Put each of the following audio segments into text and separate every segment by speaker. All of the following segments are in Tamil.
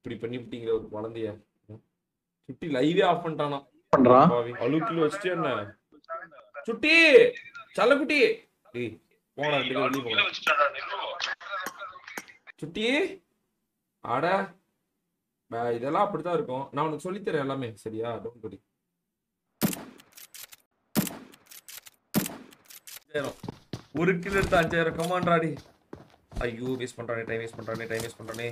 Speaker 1: இப்படி பண்ணி விட்டீங்க ஒரு குழந்தைய ம். சுட்டி லைவே ஆஃப் பண்ணிட்டானா
Speaker 2: பண்றான்
Speaker 1: பாவி அழுக்கில் வச்சுட்டு என்ன சுட்டி சல்லக்குட்டி ஏய் போடா ரெண்டு பேரும் வெளியே போங்க சுட்டி அட ப- இதெல்லாம் அப்படித்தான் இருக்கும் நான் உனக்கு சொல்லித்தரேன் எல்லாமே சரியா டோன்ட் வரி அஞ்சாயிரம் ஒரு கிலோ எடுத்து அஞ்சாயிரம் கமான்றாடி ஐயோ வேஸ்ட் பண்றானே டைம் வேஸ்ட் பண்றானே டைம் வேஸ்ட் பண்றானே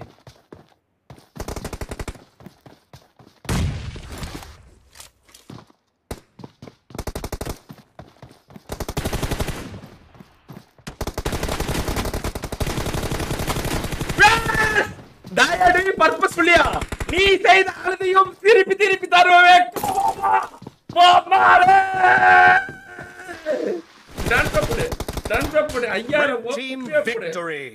Speaker 1: டயடி பர்பஸ்ஃபுல்லியா நீ செய்த அழுதையும் திருப்பி திருப்பி தருவே டன்சப்படு டன்சப்படு ஐயாயிரம்
Speaker 3: Team
Speaker 1: போடு.
Speaker 3: victory.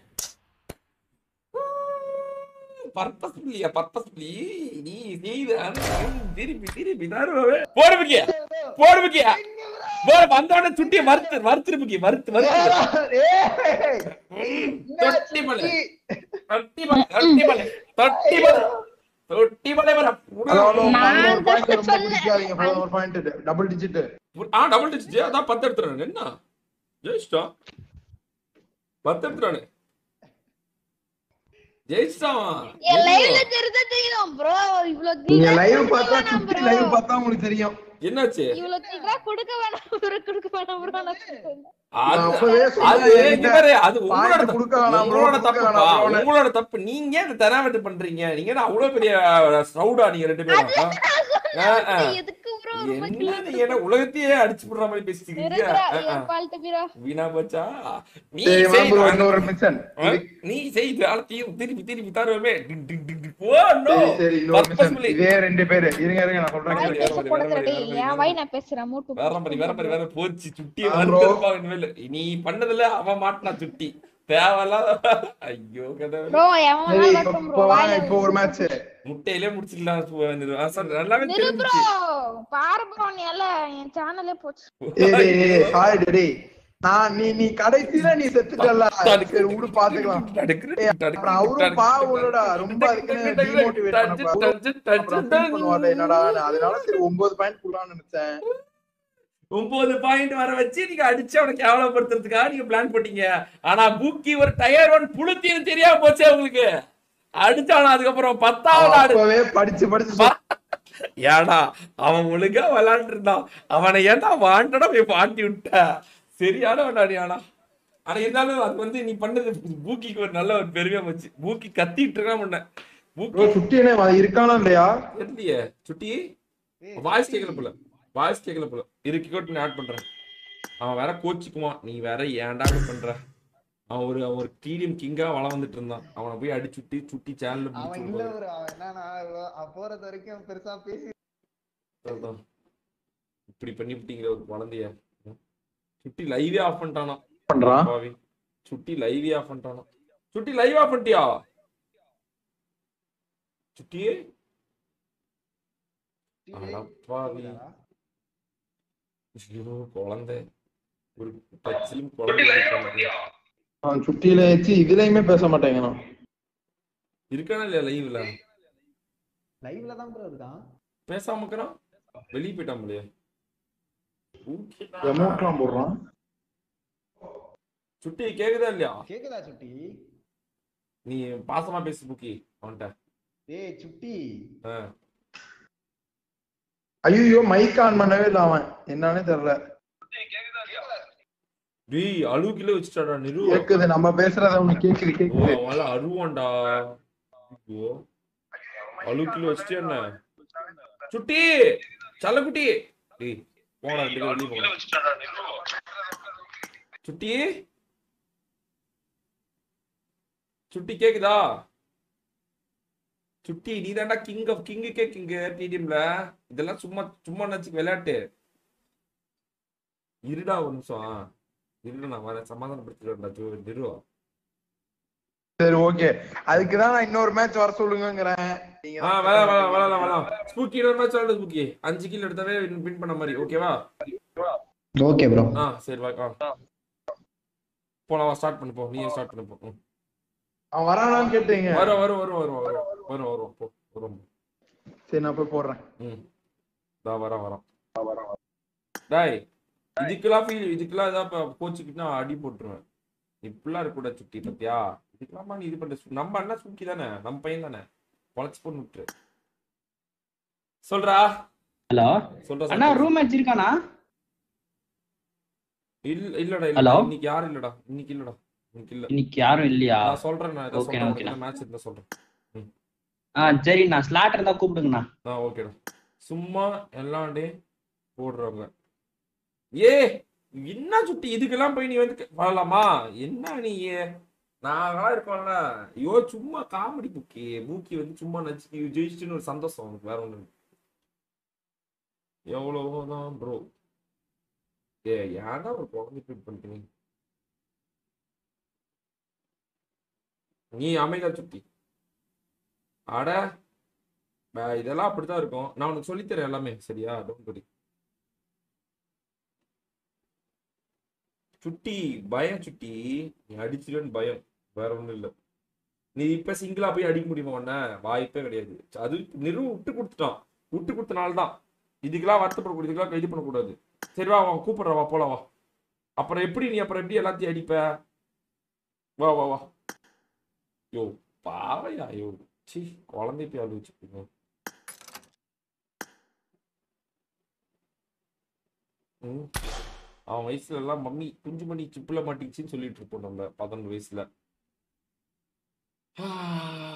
Speaker 1: பர்பஸ்ஃபுல்லியா பர்பஸ்ஃபுல்லி நீ செய்த அழுதையும் திருப்பி திருப்பி தருவே போடு முக்கிய போடு முக்கிய போடு வந்தோடனே சுட்டிய வறுத்து வறுத்துரு முக்கிய வறுத்து வறுத்து தொட்டி மலை தொட்டி மலை தொட்டி மலை தொட்டி மலை தொட்டி மலை வர
Speaker 2: பதினோரு பாயிண்ட் ரொம்ப பிடிக்காதீங்க பதினோரு பாயிண்ட் டபுள் டிஜிட்
Speaker 1: ஆ டபுள் டிஜிட் அதான் பத்து எடுத்துறானு என்ன ஜெயிச்சிட்டான் பத்து எடுத்துறானு ஜெயிச்சிட்டான்
Speaker 4: என் லைவ்ல தெரிஞ்சா தெரியும் ப்ரோ இவ்வளவு
Speaker 2: நீங்க
Speaker 4: சீக்கிரம்
Speaker 2: லைவ்
Speaker 4: கொடுக்க
Speaker 2: பார்த்தா
Speaker 4: வேணாம்
Speaker 2: சுத்தி
Speaker 4: bro.
Speaker 2: லைவ் பார்த்தா உங்களுக்கு தெரியும்
Speaker 1: என்னாச்சு
Speaker 4: இவ்வளவு சீக்கிரம் கொடுக்க வேணாம் bro, கொடுக்க வேணாம் bro, நான் சொல்றேன்.
Speaker 1: அது
Speaker 2: நான் அப்பவே
Speaker 1: அது
Speaker 2: சொன்னேன்
Speaker 1: இங்க பாரு, அது உங்களோட
Speaker 2: பாயிண்ட்
Speaker 1: தப்பு.
Speaker 2: கொடுக்க வேணாம் bro,
Speaker 1: உங்களோட
Speaker 2: கொடுக்க
Speaker 1: தப்புப்பா
Speaker 2: வேணாம் bro.
Speaker 1: உங்களோட தப்பு நீங்க இந்த தெனாவட்டு பண்றீங்க நீங்க என்ன அவ்வளவு பெரிய ஸ்ரௌடா நீங்க ரெண்டு பேரும் ஆ, ஆ.
Speaker 4: எதுக்கு bro ரொம்ப
Speaker 1: என்ன நீங்க என்ன உலகத்தையே அடிச்சு போடுற மாதிரி பேசிட்டு இருக்கீங்க
Speaker 4: இருக்குடா,
Speaker 1: ஆ, ஆ.
Speaker 4: என் fault bro.
Speaker 1: வீணா போச்சா நீ
Speaker 2: சரி, வா
Speaker 1: செய்
Speaker 2: bro,
Speaker 1: நான்
Speaker 2: இன்னொரு மிஷன்
Speaker 1: ஆ? நீ செய்து அழைத்தையும் திருப்பி திருப்பி தருவோமே tick tick tick tick. Oh no
Speaker 2: சரி சரி இன்னொரு மிஷன்
Speaker 1: பர்பஸ்ஃபுல்லி
Speaker 2: இதே ரெண்டு பேரு இருங்க இருங்க நான் சொல்றேன்
Speaker 4: வாய்
Speaker 1: வேற
Speaker 2: கேளுங்க.
Speaker 4: பேச
Speaker 1: மாதிரி,
Speaker 4: போடுறது
Speaker 1: வேற மாதிரி,
Speaker 4: டேய்,
Speaker 1: வேற
Speaker 4: என்
Speaker 1: மாதிரி.
Speaker 4: வாய் நான் பேசுறேன் மூட்டு
Speaker 1: வேற மாதிரி வேற மாதிரி வேற போச்சு சுட்டியே
Speaker 2: ஆ, bro.
Speaker 1: வறுத்திருப்பாங்க இனிமேல் நீ பண்ணதுல அவன் மாட்டினா சுட்டி தேவையில்லாத ஐயோ கதை
Speaker 4: ப்ரோ எவன்
Speaker 2: சரி
Speaker 4: வேணாலும்
Speaker 2: இப்ப
Speaker 4: வரட்டும்
Speaker 2: இப்ப
Speaker 4: bro
Speaker 2: வாங்க
Speaker 4: வாயில
Speaker 2: இப்போ ஒரு மேட்ச்
Speaker 1: முட்டையிலே முடிச்சிடலாம் சு- நிரு- ஆ, sorry, நல்லாவே
Speaker 4: நிரு ப்ரோ
Speaker 1: தெரிஞ்சிச்சு
Speaker 4: பாரு ப்ரோ நீ எல்லாம் என் சேனலே போச்சு
Speaker 2: சாரி டேய் நான் நீ நீ கடைசியில நீ செத்துட்டல சரி விடு பாத்துக்கலாம்
Speaker 1: தடுக்குது,
Speaker 2: ஏய்,
Speaker 1: தடுக்குது,
Speaker 2: அப்புறம் அவரும்
Speaker 1: தடுக்குது.
Speaker 2: பாவம் உள்ளடா ரொம்ப அதுக்குன்னு demotivate பண்ண
Speaker 1: டச்சு,
Speaker 2: பாரு.
Speaker 1: டச்சு, டச்சு,
Speaker 2: அப்புறம் feel பண்ணுவாரு என்னடா அதனால சரி ஒன்பது பாயிண்ட் குடுக்கலாம்னு நினைச்சேன்
Speaker 1: ஒன்பது பாயிண்ட் வர வச்சு நீங்க அடிச்சு அவனை கேவலப்படுத்துறதுக்காக நீங்க பிளான் போட்டீங்க ஆனா பூக்கி ஒரு டயர் ஒன் புளுத்தின்னு தெரியாம போச்சே உங்களுக்கு அடிச்சானா அதுக்கப்புறம் பத்தாவது ஆடு
Speaker 2: அப்பவே படிச்சு படிச்சு
Speaker 1: பா- ஏடா அவன் ஒழுங்கா விளையாண்டு இருந்தான் அவனை ஏன்டா வாண்டடா போய் பாட்டி விட்ட சரியான விளையாடி ஆனா ஆனா இருந்தாலும் அது வந்து நீ பண்ணது பூக்கிக்கு ஒரு நல்ல ஒரு பெருமையா போச்சு பூக்கி கத்திட்டு இருக்கான் முன்ன பூக்கி
Speaker 2: ப்ரோ சுட்டி என்ன இருக்கானா இல்லையா
Speaker 1: தெரியலையே சுட்டி வாய்ஸ் கேட்கல போல வாய்ஸ் கேட்கல போல இருக்கு கோட்டு ஆட் பண்றேன் அவன் வேற கோச்சிக்குவான் நீ வேற ஏன்டா இப்படி பண்ற அவன் ஒரு அவன் ஒரு டிடிஎம் கிங்கா வள வந்துட்டு இருந்தான் அவனை போய் அடிச்சு சுட்டி சுட்டி சேனல்ல
Speaker 5: அவன் இல்ல ஒரு அவன் என்னன்னா அவன் போறது வரைக்கும் பெருசா பேசி
Speaker 1: அதான். இப்படி பண்ணி விட்டீங்க ஒரு குழந்தைய ம். சுட்டி லைவே ஆஃப் பண்ணிட்டானா
Speaker 2: பண்றான்
Speaker 1: பாவி சுட்டி லைவே ஆஃப் பண்ணிட்டானா சுட்டி லைவ் ஆஃப் பண்ணிட்டியா சுட்டி அடப்பாவி. ஐயோ குழந்தை ஒரு டச்சிலும் குழந்தை இருக்கானே.
Speaker 2: அவன் சுட்டியில வச்சு இதுலயுமே பேச மாட்டேங்கிறான்
Speaker 1: இருக்கானா இல்லையா லைவ்ல
Speaker 5: லைவ்ல தான் ப்ரோ இருக்கான்
Speaker 1: பேசாம இருக்கிறான் வெளியே போயிட்டான் இல்லையா
Speaker 2: எமௌண்ட்லாம் போடுறான்
Speaker 1: சுட்டி கேக்குதா இல்லையா
Speaker 5: கேக்குதா சுட்டி
Speaker 1: நீ பாசமா பேசு புக்கி அவன்கிட்ட
Speaker 5: ஏய் சுட்டி
Speaker 1: ஆ.
Speaker 2: ஐயோ மைக் ஆன் பண்ணவே இல்ல அவன் என்னன்னே தெரியல
Speaker 1: டேய் அழுகில வச்சுட்டாடா நிரு
Speaker 2: கேக்குது நம்ம பேசுறத அவனுக்கு கேக்குது
Speaker 1: ஓ
Speaker 2: கேக்குது
Speaker 1: அவன் அருவான்டா ஐயோ அழுகில வச்சுட்டு என்ன சுட்டி சல்லக்குட்டி டேய் போடா ரெண்டு பேரும் வெளியே போங்க சுட்டி சுட்டி கேக்குதா சுட்டி நீ தான்டா கிங் ஆஃப் கிங்குக்கே கிங்கு டிடிஎம்ல இதெல்லாம் சும்மா சும்மா நினைச்சு விளையாட்டு இருடா ஒரு நிமிஷம் இருடா நான் வரேன் சமாதானப்படுத்திடுவேன்டா நிறுவா
Speaker 2: சரி ஓகே அதுக்குதான் நான் இன்னொரு மேட்ச் வர சொல்லுங்கங்கிறேன் நீங்க
Speaker 1: ஆ
Speaker 2: தான்
Speaker 1: வேணாம் வேணாம் வேணாம் வேணாம் ஸ்பூக்கி இன்னொரு மேட்ச் விளாடு ஸ்பூக்கி அஞ்சு கில் எடுத்தாவே வின் பண்ண மாதிரி ஓகேவா
Speaker 5: ஓகே ப்ரோ
Speaker 1: ஆ சரி வா ஆ போலாம் ஸ்டார்ட் பண்ணு போ நீயே ஸ்டார்ட் பண்ணு போ ம்.
Speaker 2: அவன் வரானான்னு கேட்டீங்க
Speaker 1: வரும் வரும் வரும் வரும் வரும் வரும் வரும் போ வரும்
Speaker 2: சரி நான் போய் போடுறேன்
Speaker 1: ம் இதா வரேன் வரேன் டாய் இதுக்கெல்லாம் ஃபீல் இதுக்கெல்லாம் ஏதாவது கோச்சுக்கிட்டு அடி போட்டுருவேன் இப்படிலாம் இருக்கக்கூடாது சுட்டி பத்தியா இதுக்கெல்லாமா நீ இது பண்ற சு- நம்ம அண்ணா சுக்கி தானே நம்ம பையன் தானே பொழைச்சு போட்டு விட்டுரு சொல்றா
Speaker 3: ஹலோ
Speaker 1: சொல்றா
Speaker 3: அண்ணா
Speaker 1: சொல்றா.
Speaker 3: ரூம் மேட்ச் இருக்கானா
Speaker 1: இல்ல இல்லடா இல்ல
Speaker 3: Hello?
Speaker 1: இன்னைக்கு யாரும் இல்லடா இன்னைக்கு இல்லடா இன்னைக்கு இல்ல
Speaker 3: இன்னைக்கு யாரும் இல்லையா
Speaker 1: நான் சொல்றேன் நான் இதை
Speaker 3: Okay,
Speaker 1: சொல்றேன்
Speaker 3: okay.
Speaker 1: மேட்ச் இருந்தா சொல்றேன்
Speaker 3: ஆ சரிண்ணா ஸ்லாட் இருந்தா கூப்பிடுங்கண்ணா
Speaker 1: ஆ ஓகேடா சும்மா எல்லாம் டே போடுறவங்க ஏ என்ன சுட்டி இதுக்கெல்லாம் போய் நீ வந்து வரலாமா என்ன நீ நாங்களாம் இருக்கோம்ல ஐயோ சும்மா காமெடி புக்கி மூக்கி வந்து சும்மா நச்சு ஜெயிச்சுன்னு ஒரு சந்தோஷம் உனக்கு வேற ஒண்ணு எவ்வளவுதான் ப்ரோ ஏ ஏன்டா ஒரு குழந்தை பிட் பண்ணிட்டீங்க நீ அமைதா சுட்டி அட ப- இதெல்லாம் அப்படித்தான் இருக்கும் நான் உனக்கு சொல்லித்தரேன் எல்லாமே சரியா டோன்ட் வரி சுட்டி பயம் சுட்டி நீ அடிச்சிடுன்னு பயம் வேற ஒண்ணும் இல்ல நீ இப்ப சிங்கிளா போய் அடிக்க முடியுமா உன்ன வாய்ப்பே கிடையாது அது நிறுவ விட்டு கொடுத்துட்டான் விட்டு கொடுத்தனால தான் இதுக்கெல்லாம் வருத்தப்படக்கூடாது இதுக்கெல்லாம் இது பண்ணக்கூடாது சரி வா வா கூப்பிடுற வா போலாம் வா அப்புறம் எப்படி நீ அப்புறம் எப்படி எல்லாத்தையும் அடிப்ப வா வா வா யோ பாவையா யோ சி குழந்தை போய் அழுவிச்சு ம் அவன் வயசுல எல்லாம் மம்மி குஞ்சு மணி சிப்புல மாட்டிக்கிச்சுன்னு சொல்லிட்டு இருப்போம் நம்ம பதினொன்று வயசுல ஆ